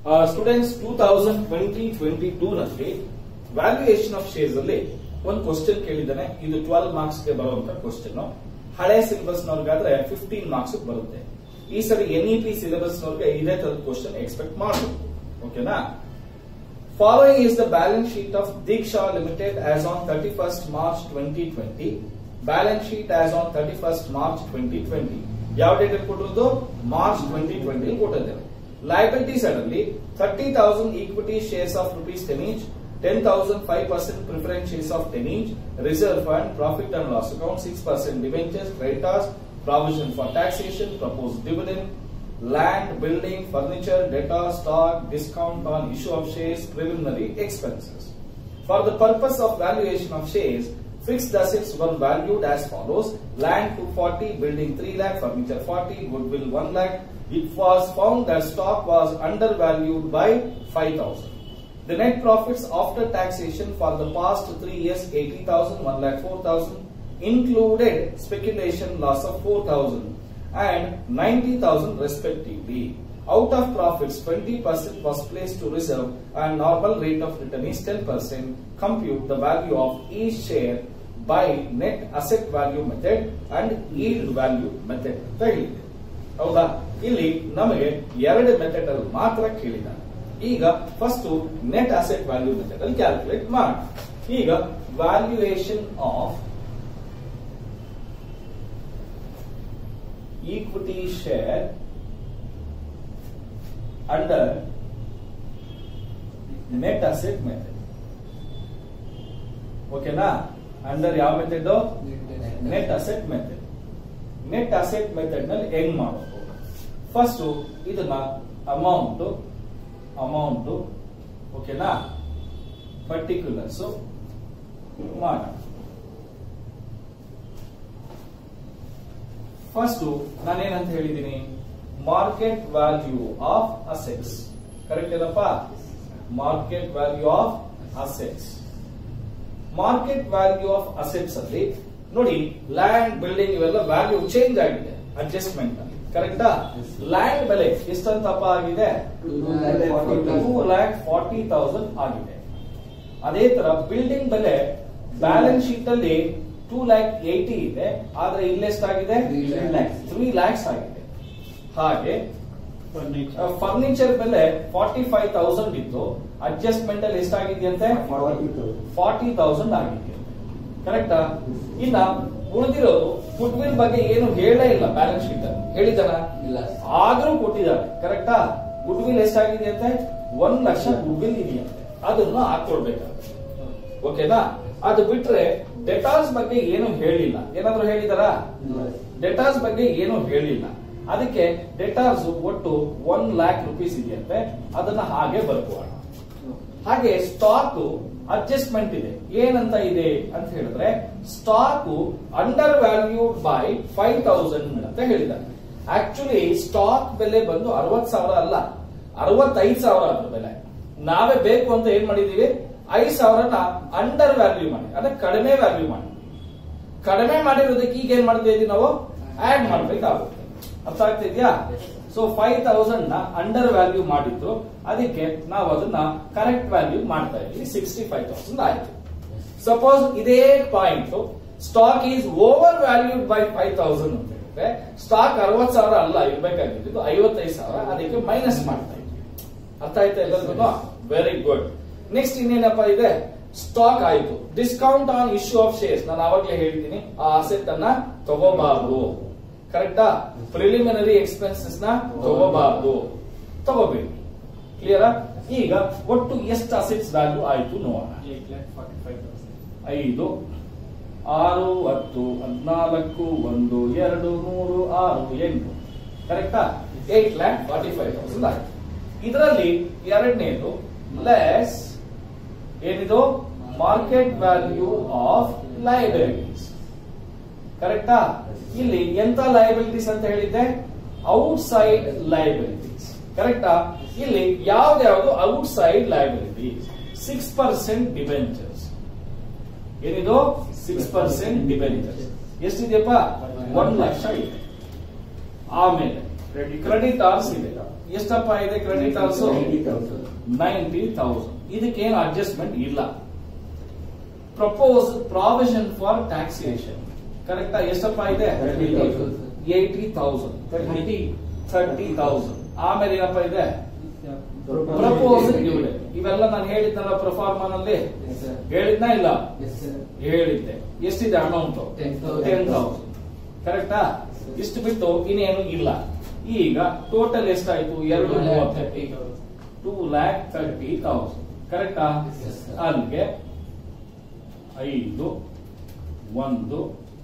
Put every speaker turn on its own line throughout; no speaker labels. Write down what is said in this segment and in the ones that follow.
Students two thousand twenty twenty two ನಲ್ಲಿ valuation of shares ಅಲ್ಲಿ ಒಂದು ಕ್ವಶನ್ ಕೇಳಿದ್ದಾನೆ ಇದು ಟ್ವೆಲ್ವ್ ಮಾರ್ಕ್ಸ್ ಗೆ ಬರುವಂತ ಕ್ವಶನ್ ಹಳೆ ಸಿಲೆಬಸ್ ನವ್ರಿಗಾದ್ರೆ ಫಿಫ್ಟೀನ್ ಮಾರ್ಕ್ಸ್ ಬರುತ್ತೆ ಈ ಸರಿ ಎನ್ ಇ ಪಿ ಸಿಲೆಬಸ್ ನವ್ರಿಗೆ ಇದೇ ತರದ ಕ್ವಶನ್ ಎಕ್ಸ್ಪೆಕ್ಟ್ ಮಾಡಬಹುದು ಓಕೆನಾ Following is the balance sheet of Diksha Limited as on 31st March 2020. Balance sheet as on 31st March 2020. ಯಾವ ಡೇಟ್ ಅಲ್ಲಿ ಕೊಟ್ಟಿರೋದು ಮಾರ್ಚ್ ಟ್ವೆಂಟಿ ಟ್ವೆಂಟಿ ಕೊಟ್ಟಿದ್ದೇವೆ ಲಯಬಿಲಿಟಿ ಸೈಡ್ ಅಲ್ಲಿ thirty thousand equity shares of rupees ten each ten thousand five percent preference shares of ten each reserve fund profit and loss account six percent debentures creditors provision for taxation propose dividend land, building, furniture, data, stock, discount on issue of shares, preliminary expenses. For the purpose of valuation of shares, fixed assets were valued as follows. Land 240, building 3 lakh, furniture 40, goodwill 1 lakh. It was found that stock was undervalued by 5000. The net profits after taxation for the past 3 years 80,000, 1 lakh 4,000 included speculation loss of 4,000 and 90,000 respectively. Out of profits, 20% was placed to reserve and normal rate of return is 10%. Compute the value of each share by net asset value method and yield value method ಅಂತ ಹೇಳಿದೆ ಹೌದಾ ಇಲ್ಲಿ ನಮಗೆ ಎರಡು method ಅಲ್ಲಿ ಮಾತ್ರ ಕೇಳಿದ್ದಾನೆ ಈಗ first net asset value method ಅಲ್ಲಿ ಕ್ಯಾಲ್ಕುಲೇಟ್ ಮಾಡೋಣ ಈಗ valuation of equity share under net asset method ಓಕೆನಾ ಅಂಡರ್ ಯಾವ method net asset method net asset method ನಲ್ಲಿ ಹೆಂಗ್ ಮಾಡಬೇಕು ಫಸ್ಟ್ ಇದನ್ನ ಅಮೌಂಟ್ ಅಮೌಂಟ್ ಓಕೆನಾ ಪರ್ಟಿಕ್ಯುಲರ್ಸ್ ಮಾಡೋಣ ಫಸ್ಟ್ ನಾನೇನಂತ ಹೇಳಿದ್ದೀನಿ market value of assets correct ಏನಪ್ಪ market value of assets market value of assets ಅಲ್ಲಿ ನೋಡಿ ಲ್ಯಾಂಡ್ ಬಿಲ್ಡಿಂಗ್ ಇವೆಲ್ಲ ವ್ಯಾಲ್ಯೂ ಚೇಂಜ್ ಆಗಿದೆ ಅಡ್ಜಸ್ಟ್ಮೆಂಟ್ ಅಲ್ಲಿ ಕರೆಕ್ಟಾ ಲ್ಯಾಂಡ್ ಬೆಲೆ ಎಷ್ಟಂತಪ್ಪ ಆಗಿದೆ ಟೂ ಲ್ಯಾಕ್ ಫಾರ್ಟಿ ತೌಸಂಡ್ ಆಗಿದೆ ಅದೇ ತರ ಬಿಲ್ಡಿಂಗ್ ಬೆಲೆ ಬ್ಯಾಲೆನ್ಸ್ ಶೀಟ್ ಅಲ್ಲಿ ಟೂ ಲ್ಯಾಕ್ ಏಟಿ ಇದೆ ಆದ್ರೆ ಇಲ್ಲೆಷ್ಟಾಗಿದೆ ತ್ರೀ ಲ್ಯಾಕ್ಸ್ ಆಗಿದೆ ಹಾಗೆ ಫರ್ನಿಚರ್ ಬೆಲೆ ಫಾರ್ಟಿ ಫೈವ್ ತೌಸಂಡ್ ಇತ್ತು ಅಡ್ಜಸ್ಟ್ಮೆಂಟ್ ಅಲ್ಲಿ ಎಷ್ಟಾಗಿದೆಯಂತೆ ಫಾರ್ಟಿ ತೌಸಂಡ್ ಆಗಿದೆ ಕರೆಕ್ಟಾ ಇನ್ನ ಉಳಿದಿರೋದು ಗುಡ್ ವಿಲ್ ಬಗ್ಗೆ ಏನು ಹೇಳೇ ಇಲ್ಲ ಬ್ಯಾಲೆನ್ಸ್ ಶೀಟ್ ಅಲ್ಲಿ ಹೇಳಿದಾರ
ಇಲ್ಲ.
ಆದ್ರೂ ಕೊಟ್ಟಿದ್ದಾರೆ ಕರೆಕ್ಟಾ ಗುಡ್ ವಿಲ್ ಎಷ್ಟಾಗಿದೆ ಅಂತೆ ಒಂದ್ ಲಕ್ಷ ಗುಡ್ ವಿಲ್ ಇದೆಯಂತೆ ಅದನ್ನು ಹಾಕೊಳ್ಬೇಕಾಗುತ್ತೆ ಓಕೆನಾ ಅದು ಬಿಟ್ರೆ ಡೆಟಾಸ್ ಬಗ್ಗೆ ಏನು ಹೇಳಿಲ್ಲ ಏನಾದ್ರು ಹೇಳಿದಾರ ಡೆಟಾಸ್ ಬಗ್ಗೆ ಏನು ಹೇಳಿಲ್ಲ ಅದಕ್ಕೆ ಡೆಟಾಸ್ ಒಟ್ಟು ಒನ್ ಲ್ಯಾಕ್ ರುಪೀಸ್ ಇದೆಯಂತೆ ಅದನ್ನ ಹಾಗೆ ಬರ್ಕೋಣ ಹಾಗೆ ಸ್ಟಾಕ್ ಅಡ್ಜಸ್ಟ್ಮೆಂಟ್ ಇದೆ ಏನಂತ ಇದೆ ಅಂತ ಹೇಳಿದ್ರೆ stock under valued by five thousand ಅಂತ ಹೇಳಿದ್ದಾರೆ ಆಕ್ಚುಲಿ ಸ್ಟಾಕ್ ಬೆಲೆ ಬಂದು ಅರವತ್ ಸಾವಿರ ಅಲ್ಲ ಅರವತ್ತೈದು ಸಾವಿರ ಅದ್ರ ಬೆಲೆ ನಾವೇ ಬೇಕು ಅಂತ ಏನ್ ಮಾಡಿದೀವಿ ಐದು ಸಾವಿರನ ಅಂಡರ್ ವ್ಯಾಲ್ಯೂ ಮಾಡಿ ಅಂದ್ರೆ ಕಡಿಮೆ ವ್ಯಾಲ್ಯೂ ಮಾಡಿ ಕಡಿಮೆ ಮಾಡಿರೋದಕ್ಕೆ ಈಗ ಏನ್ ಮಾಡ್ತಾ ಇದೀವಿ ನಾವು ಆಡ್ ಮಾಡ್ಬೇಕಾಗುತ್ತೆ ಅರ್ಥ ಆಗ್ತಿದ್ಯಾ ಸೊ ಫೈವ್ ತೌಸಂಡ್ ನ ಅಂಡರ್ ವ್ಯಾಲ್ಯೂ ಮಾಡಿದ್ದು ಅದಕ್ಕೆ ನಾವು ಅದನ್ನ ಕರೆಕ್ಟ್ ವ್ಯಾಲ್ಯೂ ಮಾಡ್ತಾ ಇದೀವಿ ಸಿಕ್ಸ್ಟಿ ಫೈವ್ ತೌಸಂಡ್ ಆಯ್ತು ಸಪೋಸ್ ಇದೇ point stock is over valued by five thousand ಅಂತ ಹೇಳಿದ್ರೆ ಸ್ಟಾಕ್ ಅರವತ್ ಸಾವಿರ ಅಲ್ಲ ಇರ್ಬೇಕಾಗಿದ್ದು ಐವತ್ತೈದು ಸಾವಿರ ಅದಕ್ಕೆ ಮೈನಸ್ ಮಾಡ್ತಾ ಇದ್ವಿ ಅರ್ಥ ಆಯ್ತಾ ಎಲ್ಲರಿಗೂ ವೆರಿ ಗುಡ್ ನೆಕ್ಸ್ಟ್ ಇನ್ನೇನಪ್ಪ ಇದೆ ಸ್ಟಾಕ್ ಆಯ್ತು discount on issue of shares ನಾನು ಅವಾಗಲೇ ಹೇಳ್ತೀನಿ ಆ ಅಸೆಟ್ ಅನ್ನ ತಗೋಬಾರ್ದು ಕರೆಕ್ಟಾ ಪ್ರಿಲಿಮಿನರಿ ಎಕ್ಸ್ಪೆನ್ಸಸ್ ನ ತಗೋಬಾರ್ದು ತಗೋಬೇಡಿ ಕ್ಲಿಯರಾ ಈಗ ಒಟ್ಟು ಎಷ್ಟು ಅಸೆಟ್ಸ್ ವ್ಯಾಲ್ಯೂ ಆಯ್ತು ನೋಡೋಣ ಐದು ಆರು ಹತ್ತು ಹದಿನಾಲ್ಕು ಒಂದು ಎರಡು ಮೂರು ಆರು ಎಂಟು ಕರೆಕ್ಟಾ eight lakh forty five thousand ಆಯ್ತು ಇದರಲ್ಲಿ ಎರಡನೇದು ಲೆಸ್ ಏನಿದು ಮಾರ್ಕೆಟ್ ವ್ಯಾಲ್ಯೂ ಆಫ್ ಲಯಬಿಲಿಟೀಸ್ ಕರೆಕ್ಟಾ ಇಲ್ಲಿ ಎಂತ ಲಯಬಿಲಿಟೀಸ್ ಅಂತ ಹೇಳಿದ್ದೆ ಔಟ್ ಸೈಡ್ ಲಯಬಿಲಿಟೀಸ್ ಕರೆಕ್ಟಾ ಇಲ್ಲಿ ಯಾವ್ದ್ಯಾವ್ದು outside liabilities six percent debentures ಏನಿದು ಸಿಕ್ಸ್ ಪರ್ಸೆಂಟ್ ಡಿಬೆಂಚರ್ಸ್ ಎಷ್ಟಿದೆಯಪ್ಪ ಒಂದ್ ಲಕ್ಷ ಇದೆ ಆಮೇಲೆ ಕ್ರೆಡಿಟಾರ್ಸ್ ಇದೆ ಎಷ್ಟಪ್ಪ ಇದೆ ಕ್ರೆಡಿಟಾರ್ಸ್ ನೈಂಟಿ ತೌಸಂಡ್ ಇದಕ್ಕೇನು ಅಡ್ಜಸ್ಟ್ಮೆಂಟ್ ಇಲ್ಲ ಪ್ರಪೋಸ್ ಪ್ರಾವಿಷನ್ ಫಾರ್ ಟ್ಯಾಕ್ಸೇಷನ್ ಕರೆಕ್ಟಾ ಎಷ್ಟಪ್ಪ ಇದೆ
30,000.
ಏಯ್ಟಿ ತೌಸಂಡ್ ಥರ್ಟಿ ತೌಸಂಡ್ ಆಮೇಲೆ ಏನಪ್ಪ ಇದೆ ಪ್ರಪೋಸ್ ಡಿವಿಡೆಂಡ್ ಇವೆಲ್ಲ ನಾನು ಹೇಳಿದ್ನಲ್ಲ ಪ್ರಫಾರ್ಮನಲ್ಲಿ ಹೇಳಿದ್ನ ಇಲ್ಲ ಹೇಳಿದ್ದೆ ಎಷ್ಟಿದೆ ಅಮೌಂಟ್
10,000.
ಟೆನ್ ತೌಸಂಡ್ ಕರೆಕ್ಟಾ ಇಷ್ಟು ಬಿಟ್ಟು ಇನ್ನೇನು ಇಲ್ಲ ಈಗ ಟೋಟಲ್ ಎಷ್ಟಾಯ್ತು ಎರಡು ಮೂವತ್ತು ಟೂ ಲ್ಯಾಕ್ ತರ್ಟಿ ತೌಸಂಡ್ ಕರೆಕ್ಟಾ
Yes, sir.
ಅಲ್ಲಿಗೆ ಐದು ಒಂದು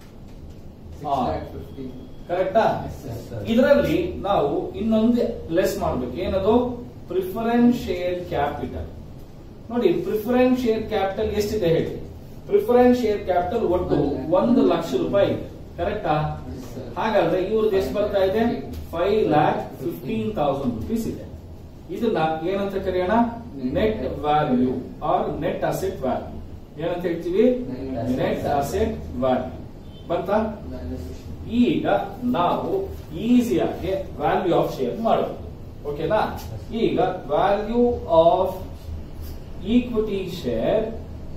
ಕರೆಕ್ಟಾ ಇದರಲ್ಲಿ ನಾವು ಇನ್ನೊಂದು ಲೆಸ್ ಮಾಡ್ಬೇಕು ಏನದು ಪ್ರಿಫರೆನ್ಸ್ ಶೇರ್ ಕ್ಯಾಪಿಟಲ್ ನೋಡಿ ಪ್ರಿಫರೆನ್ಸ್ ಶೇರ್ ಕ್ಯಾಪಿಟಲ್ ಎಷ್ಟಿದೆ ಹೇಳಿ ಪ್ರಿಫರೆನ್ಸ್ ಶೇರ್ ಕ್ಯಾಪಿಟಲ್ ಒಟ್ಟು ಒಂದು ಲಕ್ಷ ರೂಪಾಯಿ ಇದೆ ಕರೆಕ್ಟಾ ಹಾಗಾದ್ರೆ ಇವ್ರದ್ದು ಎಷ್ಟು ಬರ್ತಾ ಇದೆ five lakh fifteen thousand rupees ಇದೆ ಇದನ್ನ ಏನಂತ ಕರೆಯೋಣ net value or net asset value ಏನಂತ ಹೇಳ್ತೀವಿ ನೆಟ್ ಅಸೆಟ್ ವ್ಯಾಲ್ಯೂ ಬಂತಾ ಈಗ ನಾವು ಈಸಿಯಾಗಿ ವ್ಯಾಲ್ಯೂ ಆಫ್ ಶೇರ್ ಮಾಡಬಹುದು ಓಕೆನಾ ಈಗ value of equity share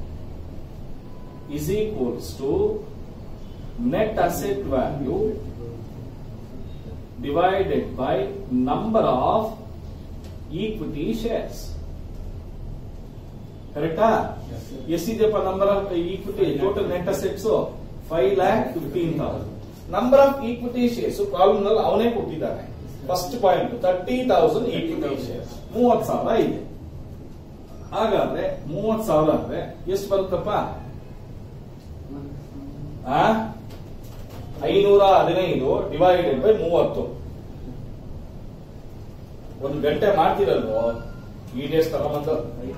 is equals to net asset value divided by number of equity shares ಕರೆಕ್ಟಾ ಎಷ್ಟಿದೆಯಪ್ಪ number of equity total net assets five lakh fifteen thousand number of equity shares column ನಲ್ಲಿ ಅವನೇ ಕೊಟ್ಟಿದ್ದಾನೆ first point thirty thousand equity shares ಮೂವತ್ ಸಾವಿರ ಇದೆ ಹಾಗಾದ್ರೆ ಮೂವತ್ ಸಾವಿರ ಅಂದ್ರೆ ಎಷ್ಟು ಬರುತ್ತಪ್ಪ ಆ ಐನೂರ ಹದಿನೈದು ಡಿವೈಡೆಡ್ ಬೈ ಮೂವತ್ತು ಒಂದು ಗಂಟೆ ಮಾಡ್ತಿರಲ್ವೋ ಈ ಡೇಸ್ ತಗೊಂಬಂದು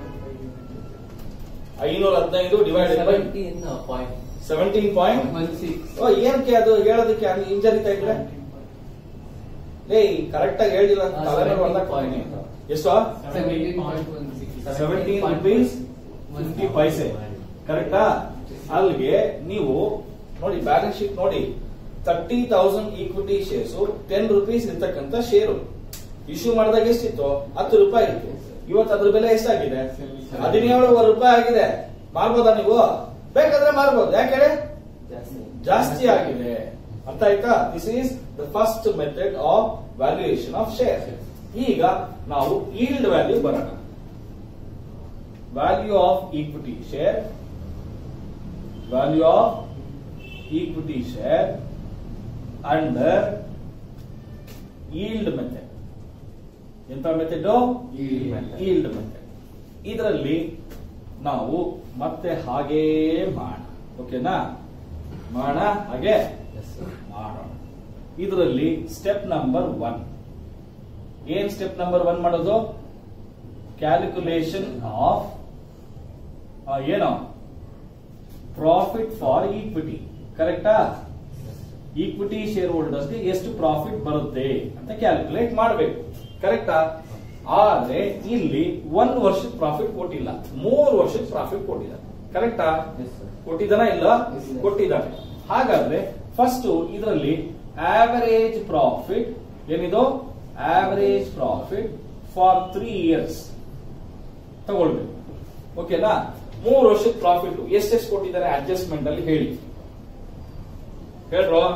ಐನೂರ ಹದಿನೈದು ಡಿವೈಡೆಡ್ ಬೈ ಸೆವೆಂಟೀನ್ ಪಾಯಿಂಟ್ ಏನಕ್ಕೆ ಅದು ಹೇಳೋದಕ್ಕೆ ಅದು ಇಂಜರಿತಾ ಇದ್ರೆ ಲೇ ಕರೆಕ್ಟ್ ಆಗಿ ಹೇಳಿಲ್ಲ ಅಂತ ತಲೆನೋವು ಬಂದಾಗ ಎಷ್ಟು ಸೆವೆಂಟೀನ್ ರುಪೀಸ್ ಫಿಫ್ಟಿ ಪೈಸೆ ಕರೆಕ್ಟಾ ಅಲ್ಲಿಗೆ ನೀವು ನೋಡಿ ಬ್ಯಾಲೆನ್ಸ್ ಶೀಟ್ ನೋಡಿ thirty thousand equity shares ten rupees ಇರ್ತಕ್ಕಂತ ಶೇರು ಇಶ್ಯೂ ಮಾಡಿದಾಗ ಎಷ್ಟಿತ್ತು ಹತ್ತು ರೂಪಾಯಿ ಇತ್ತು ಇವತ್ತು ಅದ್ರ ಬೆಲೆ ಎಷ್ಟಾಗಿದೆ ಹದಿನೇಳುವರೆ ರೂಪಾಯಿ ಆಗಿದೆ ಮಾರ್ಬೋದಾ ನೀವು ಬೇಕಾದ್ರೆ ಮಾರ್ಬೋದು ಯಾಕೆ ಹೇಳಿ ಜಾಸ್ತಿ ಆಗಿದೆ ಅರ್ಥ ಆಯ್ತಾ this is the first method of valuation of share ಈಗ ನಾವು ಈಲ್ಡ್ ವ್ಯಾಲ್ಯೂ ಬರೋಣ value of equity share value of equity share under yield method ಎಂತ method
Yield method.
Yield method ಇದರಲ್ಲಿ ನಾವು ಮತ್ತೆ ಹಾಗೇ ಮಾಡೋಣ ಓಕೆನಾ ಮಾಡೋಣ ಹಾಗೆ ಮಾಡೋಣ ಇದರಲ್ಲಿ ಸ್ಟೆಪ್ ನಂಬರ್ ಒನ್ ಏನ್ ಸ್ಟೆಪ್ ನಂಬರ್ ಒನ್ ಮಾಡೋದು ಕ್ಯಾಲ್ಕುಲೇಷನ್ ಆಫ್ ಏನೋ ಪ್ರಾಫಿಟ್ ಫಾರ್ ಈಕ್ವಿಟಿ ಕರೆಕ್ಟಾ ಈಕ್ವಿಟಿ ಶೇರ್ ಹೋಲ್ಡರ್ಸ್ಗೆ ಎಷ್ಟು ಪ್ರಾಫಿಟ್ ಬರುತ್ತೆ ಅಂತ ಕ್ಯಾಲ್ಕುಲೇಟ್ ಮಾಡಬೇಕು ಕರೆಕ್ಟಾ ಆದ್ರೆ ಇಲ್ಲಿ ಒಂದ್ ವರ್ಷದ ಪ್ರಾಫಿಟ್ ಕೊಟ್ಟಿಲ್ಲ ಮೂರು ವರ್ಷದ ಪ್ರಾಫಿಟ್ ಕೊಟ್ಟಿದ್ದಾರೆ ಕರೆಕ್ಟಾ ಕೊಟ್ಟಿದ್ದಾನ ಇಲ್ಲ
Yes, sir.
ಕೊಟ್ಟಿದ್ದಾನೆ ಹಾಗಾದ್ರೆ ಫಸ್ಟ್ ಇದರಲ್ಲಿ ಆವರೇಜ್ ಪ್ರಾಫಿಟ್ ಏನಿದು average profit for three years ತಗೊಳ್ಬೇಕು ಓಕೆನಾ ಮೂರು ವರ್ಷದ ಪ್ರಾಫಿಟ್ ಎಷ್ಟೆಷ್ಟು ಕೊಟ್ಟಿದ್ದಾರೆ ಅಡ್ಜಸ್ಟ್ಮೆಂಟ್ ಅಲ್ಲಿ ಹೇಳಿ ಹೇಳ್ರೋ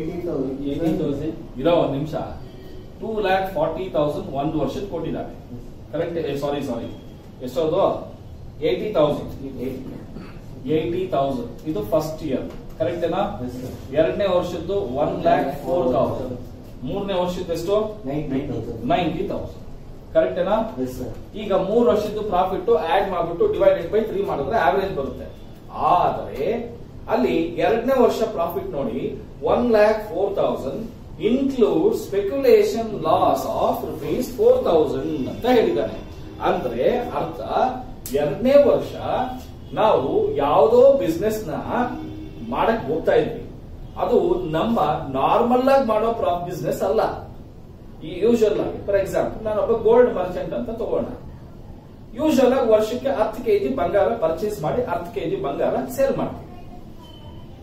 ಇರೋ ಒಂದ್ ನಿಮಿಷ ಟೂ ಲ್ಯಾಕ್ ಫಾರ್ಟಿ ತೌಸಂಡ್ ಒಂದು ವರ್ಷದ ಕೊಟ್ಟಿದ್ದಾರೆ ಕರೆಕ್ಟ್ ಸಾರಿ ಸಾರಿ ಎಷ್ಟೋದು ಏಯ್ಟಿ ತೌಸಂಡ್ ಏಯ್ಟಿ ತೌಸಂಡ್ ಇದು ಫಸ್ಟ್ ಇಯರ್ ಕರೆಕ್ಟೇನಾ ಎರಡನೇ ವರ್ಷದ್ದು ಒನ್ ಲ್ಯಾಕ್ ಫೋರ್ ತೌಸಂಡ್ ಮೂರನೇ ವರ್ಷದ್ದು ಎಷ್ಟು ನೈಂಟಿ ತೌಸಂಡ್ ಕರೆಕ್ಟೇನಾ ಈಗ ಮೂರು ವರ್ಷದ್ದು ಪ್ರಾಫಿಟ್ ಆಡ್ ಮಾಡ್ಬಿಟ್ಟು ಡಿವೈಡೆಡ್ ಬೈ ತ್ರೀ ಮಾಡಿದ್ರೆ ಆವರೇಜ್ ಬರುತ್ತೆ ಆದರೆ ಅಲ್ಲಿ ಎರಡನೇ ವರ್ಷ ಪ್ರಾಫಿಟ್ ನೋಡಿ one lakh four thousand include speculation loss of rupees four thousand ಅಂತ ಹೇಳಿದ್ದಾನೆ ಅಂದ್ರೆ ಅರ್ಥ ಎರಡನೇ ವರ್ಷ ನಾವು ಯಾವುದೋ ಬಿಸ್ನೆಸ್ ನ ಮಾಡಕ್ ಹೋಗ್ತಾ ಇದ್ವಿ ಅದು ನಮ್ಮ ನಾರ್ಮಲ್ ಆಗಿ ಮಾಡೋ ಬಿಸ್ನೆಸ್ ಅಲ್ಲ ಈ ಯೂಶುವಲ್ ಆಗಿ ಫಾರ್ ಎಕ್ಸಾಂಪಲ್ ನಾನೊಬ್ಬ ಗೋಲ್ಡ್ ಮರ್ಚೆಂಟ್ ಅಂತ ತಗೋಣ ಯೂಶುವಲ್ ಆಗಿ ವರ್ಷಕ್ಕೆ ಹತ್ತು ಕೆಜಿ ಬಂಗಾರ ಪರ್ಚೇಸ್ ಮಾಡಿ ಹತ್ತು ಕೆಜಿ ಬಂಗಾರ ಸೇಲ್ ಮಾಡ್ತೀವಿ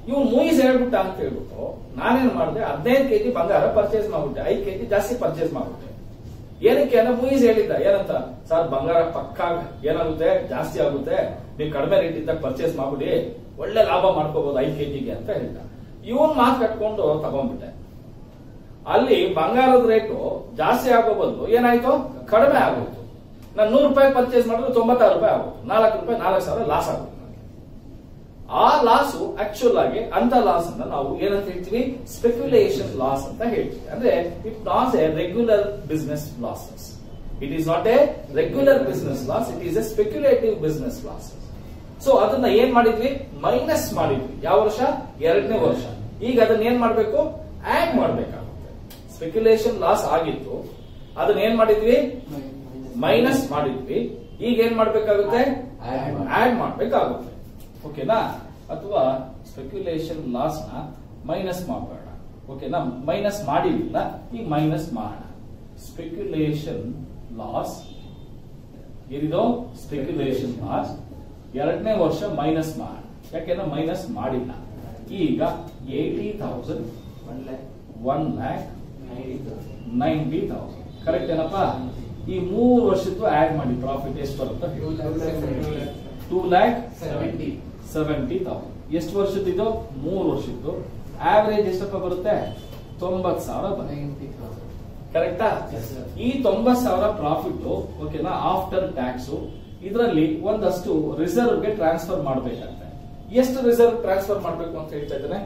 ಇವ್ ಮೂವೀಸ್ ಹೇಳ್ಬಿಟ್ಟ ಅಂತ ಹೇಳ್ಬಿಟ್ಟು ನಾನೇನ್ ಮಾಡಿದೆ ಹದಿನೈದು ಕೆಜಿ ಬಂಗಾರ ಪರ್ಚೇಸ್ ಮಾಡ್ಬಿಟ್ಟೆ ಐದು ಕೆಜಿ ಜಾಸ್ತಿ ಪರ್ಚೇಸ್ ಮಾಡ್ಬಿಟ್ಟೆ ಏನಕ್ಕೆ ಅಂದ್ರೆ ಮೂವೀಸ್ ಹೇಳಿದ್ದ ಏನಂತ ಸರ್ ಬಂಗಾರ ಪಕ್ಕ ಏನಾಗುತ್ತೆ ಜಾಸ್ತಿ ಆಗುತ್ತೆ ನೀವು ಕಡಿಮೆ ರೇಟ್ ಇದ್ದಾಗ ಪರ್ಚೇಸ್ ಮಾಡ್ಬಿಡಿ ಒಳ್ಳೆ ಲಾಭ ಮಾಡ್ಕೋಬಹುದು ಐದು ಕೆಜಿಗೆ ಅಂತ ಹೇಳ್ದ ಇವನ್ ಮಾತು ಕಟ್ಕೊಂಡು ತಗೊಂಡ್ಬಿಟ್ಟೆ ಅಲ್ಲಿ ಬಂಗಾರದ ರೇಟು ಜಾಸ್ತಿ ಆಗೋ ಬದಲು ಏನಾಯ್ತು ಕಡಿಮೆ ಆಗೋಯ್ತು ನಾನು ನೂರು ರೂಪಾಯಿ ಪರ್ಚೇಸ್ ಮಾಡಿದ್ರೆ ತೊಂಬತ್ತಾರು ರೂಪಾಯಿ ಆಗೋದು ನಾಲ್ಕು ರೂಪಾಯಿ ನಾಲ್ಕು ಸಾವಿರ ಲಾಸ್ ಆಗುತ್ತೆ ನನಗೆ ಆ ಲಾಸು ಆಕ್ಚುಲ್ ಆಗಿ ಅಂತ ಲಾಸ್ ಅನ್ನ ನಾವು ಏನಂತ ಹೇಳ್ತೀವಿ ಸ್ಪೆಕ್ಯುಲೇಷನ್ ಲಾಸ್ ಅಂತ ಹೇಳ್ತೀವಿ ಅಂದ್ರೆ it not a regular business losses it is not a regular business loss it is a speculative business losses so ಅದನ್ನ ಏನ್ ಮಾಡಿದ್ವಿ ಮೈನಸ್ ಮಾಡಿದ್ವಿ ಯಾವ ವರ್ಷ ಎರಡನೇ ವರ್ಷ ಈಗ ಅದನ್ನ ಏನ್ ಮಾಡ್ಬೇಕು ಆಡ್ ಮಾಡ್ಬೇಕಾಗುತ್ತೆ ಸ್ಪೆಕ್ಯುಲೇಷನ್ ಲಾಸ್ ಆಗಿತ್ತು ಅದನ್ನ ಏನ್ ಮಾಡಿದ್ವಿ ಮೈನಸ್ ಮಾಡಿದ್ವಿ ಈಗ ಏನ್ ಮಾಡ್ಬೇಕಾಗುತ್ತೆ
Add ಮಾಡ್-
ಆಡ್ ಮಾಡ್ಬೇಕಾಗುತ್ತೆ ಓಕೆನಾ ಅಥವಾ ಸ್ಪೆಕ್ಯುಲೇಷನ್ ಲಾಸ್ ನ ಮೈನಸ್ ಮಾಡಬೇಡ ಓಕೆನಾ ಮೈನಸ್ ಮಾಡಿಲ್ಲ ಈಗ ಮೈನಸ್ ಮಾಡೋಣ ಸ್ಪೆಕ್ಯುಲೇಷನ್ ಲಾಸ್ ಏನಿದು ಸ್ಪೆಕ್ಯುಲೇಷನ್ ಲಾಸ್ ಎರಡನೇ ವರ್ಷ ಮೈನಸ್ ಮಾಡಿ ಯಾಕೆಂದ್ರೆ ಮೈನಸ್ ಮಾಡಿಲ್ಲ ಈಗ eighty thousand one lakh ninety thousand correct ಏನಪ್ಪಾ ಈ ಮೂರು ವರ್ಷದ್ದು ಆಡ್ ಮಾಡಿ ಪ್ರಾಫಿಟ್ ಎಷ್ಟು ಬರುತ್ತೆ ಟೂ ಲ್ಯಾಕ್ ಸೆವೆಂಟಿ ತೌಸಂಡ್ ಎಷ್ಟು ವರ್ಷದಿದ್ದು ಮೂರು ವರ್ಷದ್ದು ಆವರೇಜ್ ಎಷ್ಟಪ್ಪ ಬರುತ್ತೆ ತೊಂಬತ್ ಸಾವಿರ ಬರುತ್ತೆ ಕರೆಕ್ಟಾ
Yes, sir.
ಈ ತೊಂಬತ್ ಸಾವಿರ ಪ್ರಾಫಿಟ್ ಓಕೆನಾ ಆಫ್ಟರ್ ಟ್ಯಾಕ್ಸ್ ಇದರಲ್ಲಿ ಒಂದಷ್ಟು ರಿಸರ್ವ್ ಗೆ ಟ್ರಾನ್ಸ್ಫರ್ ಮಾಡ್ಬೇಕಂತೆ ಎಷ್ಟು ರಿಸರ್ವ್ ಟ್ರಾನ್ಸ್ಫರ್ ಮಾಡ್ಬೇಕು ಅಂತ ಹೇಳ್ತಾ ಇದ್ದಾನೆ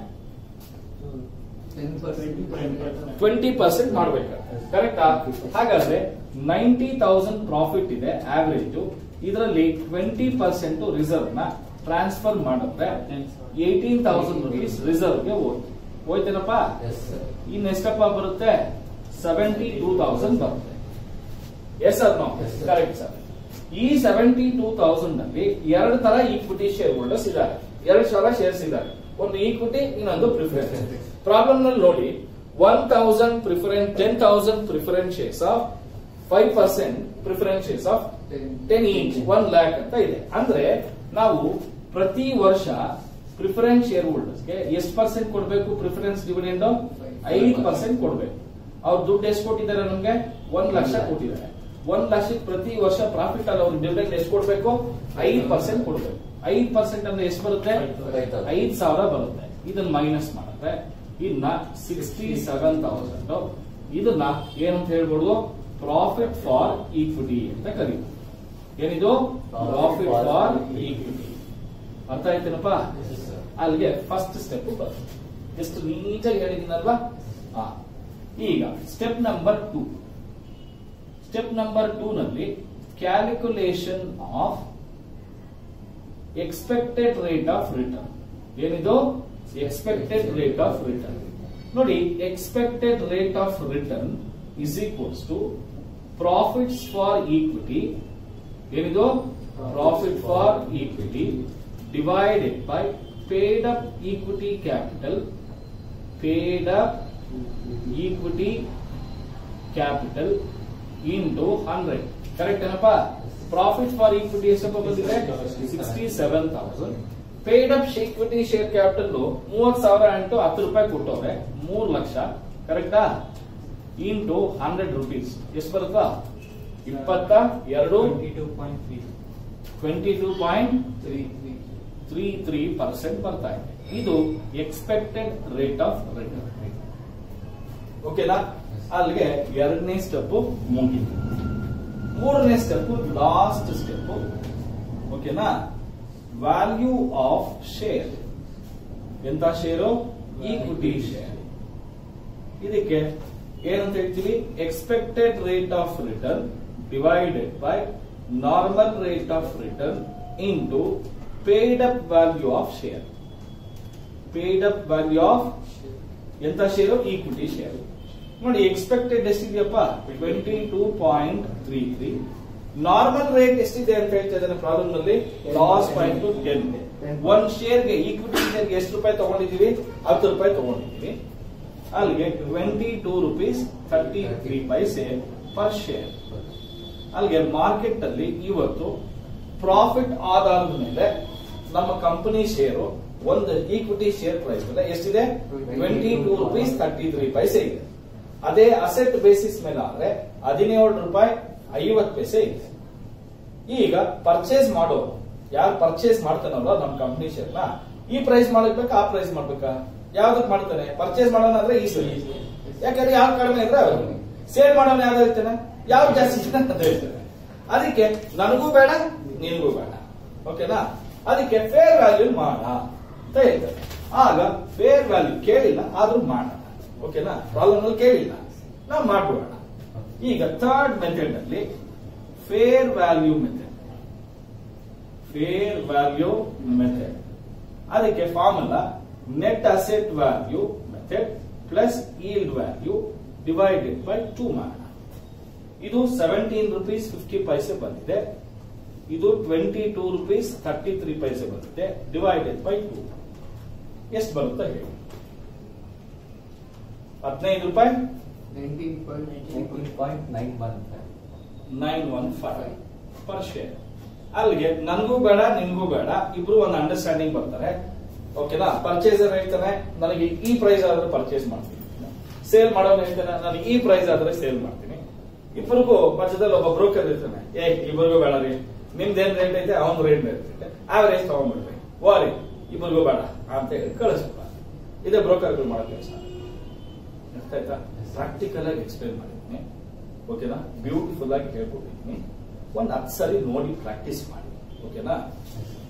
ಟ್ವೆಂಟಿ ಪರ್ಸೆಂಟ್ ಮಾಡ್ಬೇಕಂತೆ ಕರೆಕ್ಟಾ ಹಾಗಾದ್ರೆ ನೈಂಟಿ ತೌಸಂಡ್ ಪ್ರಾಫಿಟ್ ಇದೆ ಆವರೇಜ್ ಇದರಲ್ಲಿ ಟ್ವೆಂಟಿ ಪರ್ಸೆಂಟ್ ರಿಸರ್ವ್ ನ ಟ್ರಾನ್ಸ್ಫರ್ ಮಾಡಿದ್ರೆ ಏಟೀನ್ ತೌಸಂಡ್ ರುಪೀಸ್ ರಿಸರ್ವ್ ಗೆ ಹೋಯ್ತು ಹೋಯ್ತೇನಪ್ಪ ಇನ್ ಎಷ್ಟಪ್ಪ ಬರುತ್ತೆ ಸೆವೆಂಟಿ ಟೂ ತೌಸಂಡ್ ಬರುತ್ತೆ yes sir no
Yes, sir.
Correct sir ಈ ಸೆವೆಂಟಿ ಟೂ ತೌಸಂಡ್ ಅಲ್ಲಿ ಎರಡು ತರ ಈಕ್ವಿಟಿ ಶೇರ್ ಹೋಲ್ಡರ್ಸ್ ಇದ್ದಾರೆ ಎರಡು ಸಾವಿರ ಶೇರ್ಸ್ ಇದ್ದಾರೆ ಒಂದು ಈಕ್ವಿಟಿ ಇನ್ನೊಂದು ಪ್ರಿಫರೆನ್ಸ್ ಪ್ರಾಬ್ಲಮ್ ನಲ್ಲಿ ನೋಡಿ one thousand preference ten thousand preference shares of five percent preference shares of ten each one lakh ಅಂತ ಇದೆ ಅಂದ್ರೆ ನಾವು ಪ್ರತಿ ವರ್ಷ ಪ್ರಿಫರೆನ್ಸ್ ಶೇರ್ ಹೋಲ್ಡರ್ಸ್ಗೆ ಎಷ್ಟು ಪರ್ಸೆಂಟ್ ಕೊಡಬೇಕು ಪ್ರಿಫರೆನ್ಸ್ ಡಿವಿಡೆಂಡ್ ಐದು ಪರ್ಸೆಂಟ್ ಕೊಡಬೇಕು ಅವ್ರು ದುಡ್ಡು ಎಷ್ಟು ಕೊಟ್ಟಿದ್ದಾರೆ ನಮ್ಗೆ ಒಂದ್ ಲಕ್ಷ ಕೊಟ್ಟಿದ್ದಾರೆ ಒಂದ್ ಲಕ್ಷಕ್ಕೆ ಪ್ರತಿ ವರ್ಷ ಪ್ರಾಫಿಟ್ ಅಲ್ಲಿ ಅವ್ರು ಡಿವಿಡೆಂಡ್ ಎಷ್ಟು ಕೊಡ್ಬೇಕು ಐದು ಪರ್ಸೆಂಟ್ ಕೊಡ್ಬೇಕು ಐದು ಪರ್ಸೆಂಟ್ ಅಂದ್ರೆ ಎಷ್ಟು ಬರುತ್ತೆ ಐದ್ ಸಾವಿರ ಬರುತ್ತೆ ಇದನ್ನ ಮೈನಸ್ ಮಾಡುತ್ತೆ ಇನ್ನ ಸಿಕ್ಸ್ಟಿ ಸೆವೆನ್ ತೌಸಂಡ್ ಇದನ್ನ ಏನಂತ ಹೇಳ್ಬೋದು ಪ್ರಾಫಿಟ್ ಫಾರ್ ಈಕ್ವಿಟಿ ಅಂತ ಕರೀತೀವಿ ಏನಿದು ಪ್ರಾಫಿಟ್ ಫಾರ್ ಈಕ್ವಿಟಿ ಅರ್ಥ ಆಯ್ತೇನಪ್ಪ ಅಲ್ಲಿಗೆ ಫಸ್ಟ್ ಸ್ಟೆಪ್ ಬರುತ್ತೆ ಎಷ್ಟು ನೀಟಾಗಿ ಹೇಳಿದ್ದೀನಲ್ವಾ ಹಾ ಈಗ step number two step number two ನಲ್ಲಿ calculation of expected rate of return ಏನಿದು ಎಕ್ಸ್ಪೆಕ್ಟೆಡ್ ರೇಟ್ ಆಫ್ ರಿಟರ್ನ್ ನೋಡಿ expected rate of return is equals to profits for equity ಏನಿದು profit for equity divided by paid up equity capital paid up equity capital into hundred correct ಏನಪ್ಪ profit for equity ಎಷ್ಟಪ್ಪ ಬಂದಿದೆ sixty seven thousand paid up equity share capital ಮೂವತ್ ಸಾವಿರ into ಹತ್ತು ರೂಪಾಯಿ ಕೊಟ್ಟವ್ರೆ ಮೂರ್ ಲಕ್ಷ ಕರೆಕ್ಟಾ ಇಂಟು ಹಂಡ್ರೆಡ್ ರುಪೀಸ್ ಎಷ್ಟು ಬರುತ್ತಾ ಇಪ್ಪತ್ತ ಎರಡು twenty two point three three percent ಬರ್ತಾ ಇದೆ ಇದು ಎಕ್ಸ್ಪೆಕ್ಟೆಡ್ ರೇಟ್ ಆಫ್ ರಿಟರ್ನ್ ಓಕೆನಾ ಅಲ್ಲಿಗೆ ಎರಡನೇ ಸ್ಟೆಪ್ ಮುಗಿತು ಮೂರನೇ ಸ್ಟೆಪ್ ಲಾಸ್ಟ್ ಸ್ಟೆಪ್ ಓಕೆನಾ ವ್ಯಾಲ್ಯೂ ಆಫ್ ಶೇರ್ ಎಂತ ಶೇರು ಈಕ್ವಿಟಿ ಶೇರ್ ಇದಕ್ಕೆ ಏನಂತ ಹೇಳ್ತೀವಿ expected rate of return divided by normal rate of return into paid up value of share paid up value of ಎಂತ ಶೇರು ಈಕ್ವಿಟಿ ಶೇರ್ ನೋಡಿ expected ಎಷ್ಟಿದೆಯಪ್ಪ twenty two point three three normal rate ಎಷ್ಟಿದೆ ಅಂತ ಹೇಳ್ತಾ ಇದ್ದಾನೆ problem ನಲ್ಲಿ loss point ten ಒಂದ್ ಶೇರ್ಗೆ equity ಶೇರ್ಗೆ ಎಷ್ಟು ರೂಪಾಯಿ ತಗೊಂಡಿದೀವಿ ಹತ್ತು ರೂಪಾಯಿ ತಗೊಂಡಿದೀವಿ ಅಲ್ಲಿಗೆ twenty two rupees thirty three paise per share ಅಲ್ಲಿಗೆ ಮಾರ್ಕೆಟ್ ಅಲ್ಲಿ ಇವತ್ತು ಪ್ರಾಫಿಟ್ ಆಧಾರದ ಮೇಲೆ ನಮ್ಮ ಕಂಪನಿ ಶೇರು ಒಂದು ಈಕ್ವಿಟಿ ಶೇರ್ ಪ್ರೈಸ್ ಬೆಲೆ ಎಷ್ಟಿದೆ twenty two rupees thirty three paise ಇದೆ ಅದೇ ಅಸೆಟ್ ಬೇಸಿಸ್ ಮೇಲೆ ಆದ್ರೆ ಹದಿನೇಳು ರೂಪಾಯಿ ಐವತ್ತು ಪೈಸೆ ಇದೆ ಈಗ ಪರ್ಚೇಸ್ ಮಾಡೋ ಯಾರು ಪರ್ಚೇಸ್ ಮಾಡ್ತಾನಲ್ಲ ನಮ್ಮ ಕಂಪ್ನಿ ಶೇರ್ನ ಈ ಪ್ರೈಸ್ ಮಾಡಬೇಕಾ ಆ ಪ್ರೈಸ್ ಮಾಡ್ಬೇಕಾ ಯಾವ್ದಕ್ ಮಾಡ್ತಾನೆ ಪರ್ಚೇಸ್ ಮಾಡೋಣ ಅಂದ್ರೆ ಈ ಸರಿ ಯಾಕಂದ್ರೆ ಯಾವ ಕಡಿಮೆ ಇದ್ರೆ ಅವ್ರು ಸೇಲ್ ಮಾಡೋಣ ಯಾವ್ದು ಹೇಳ್ತಾನೆ ಯಾವ ಜಾಸ್ತಿ ಇದೆ ಅಂತ ಹೇಳ್ತಾನೆ ಅದಕ್ಕೆ ನನಗೂ ಬೇಡ ನಿನಗೂ ಬೇಡ ಓಕೆನಾ ಅದಕ್ಕೆ ಫೇರ್ ವ್ಯಾಲ್ಯೂ ಮಾಡ ಅಂತ ಹೇಳ್ತಾರೆ ಆಗ ಫೇರ್ ವ್ಯಾಲ್ಯೂ ಕೇಳಿಲ್ಲ ಆದ್ರೂ ಮಾಡೋಣ ಓಕೆನಾ ಪ್ರಾಬ್ಲಮ್ ಅಲ್ಲಿ ಕೇಳಿಲ್ಲ ನಾವು ಮಾಡ್ಬಿಡೋಣ ಈಗ ಥರ್ಡ್ ಮೆಥಡ್ ಅಲ್ಲಿ fair value method fair value method ಅದಕ್ಕೆ formula net asset value method plus yield value divided by two ಮಾಡೋಣ ಇದು ಸೆವೆಂಟೀನ್ ರುಪೀಸ್ ಫಿಫ್ಟಿ ಪೈಸೆ ಬಂದಿದೆ ಇದು twenty two rupees thirty three paise ಬಂದಿದೆ ಡಿವೈಡೆಡ್ ಬೈ ಟೂ ಎಷ್ಟು ಬರುತ್ತೆ ಹೇಳಿ ಹದಿನೈದು ರೂಪಾಯಿ
nineteen point nine one sir
nine one five per share ಅಲ್ಲಿಗೆ ನನಗೂ ಬೇಡ ನಿನ್ಗೂ ಬೇಡ ಇಬ್ರು ಒಂದು ಅಂಡರ್ಸ್ಟ್ಯಾಂಡಿಂಗ್ ಬರ್ತಾರೆ ಓಕೆನಾ ಪರ್ಚೇಸರ್ ಹೇಳ್ತಾನೆ ನನಗೆ ಈ ಪ್ರೈಸ್ ಆದ್ರೆ ಪರ್ಚೇಸ್ ಮಾಡ್ತೀನಿ ಸೇಲ್ ಮಾಡೋನು ಹೇಳ್ತಾನೆ ನನಗೆ ಈ ಪ್ರೈಸ್ ಆದ್ರೆ ಸೇಲ್ ಮಾಡ್ತೀನಿ ಇಬ್ಬರಿಗೂ ಮಧ್ಯದಲ್ಲಿ ಒಬ್ಬ ಬ್ರೋಕರ್ ಇರ್ತಾನೆ ಏ ಇಬ್ಬರಿಗೂ ಬೇಡ ರೀ ನಿಮ್ದೇನ್ ರೇಟ್ ಐತೆ ಅವನ್ ರೇಟ್ ಐತೆ ಆವರೇಜ್ ತಗೊಂಡ್ಬಿಡ್ರಿ ಓರಿ ಇಬ್ಬರಿಗೂ ಬೇಡ ಅಂತ ಹೇಳಿ ಕಳಿಸ್ಬಿಡ ಇದೇ ಬ್ರೋಕರ್ಗಳು ಮಾಡೋ ಕೆಲಸ ಅರ್ಥ ಆಯ್ತಾ ಪ್ರಾಕ್ಟಿಕಲ್ ಆಗಿ ಎಕ್ಸ್ಪ್ಲೇನ್ ಮಾಡಿದ್ದೀನಿ ಓಕೆನಾ ಬ್ಯೂಟಿಫುಲ್ ಆಗಿ ಹೇಳ್ಕೊಟ್ಟಿದ್ದೀನಿ ಒಂದ್ ಹತ್ತು ಸರಿ ನೋಡಿ ಪ್ರಾಕ್ಟೀಸ್ ಮಾಡಿ ಓಕೆನಾ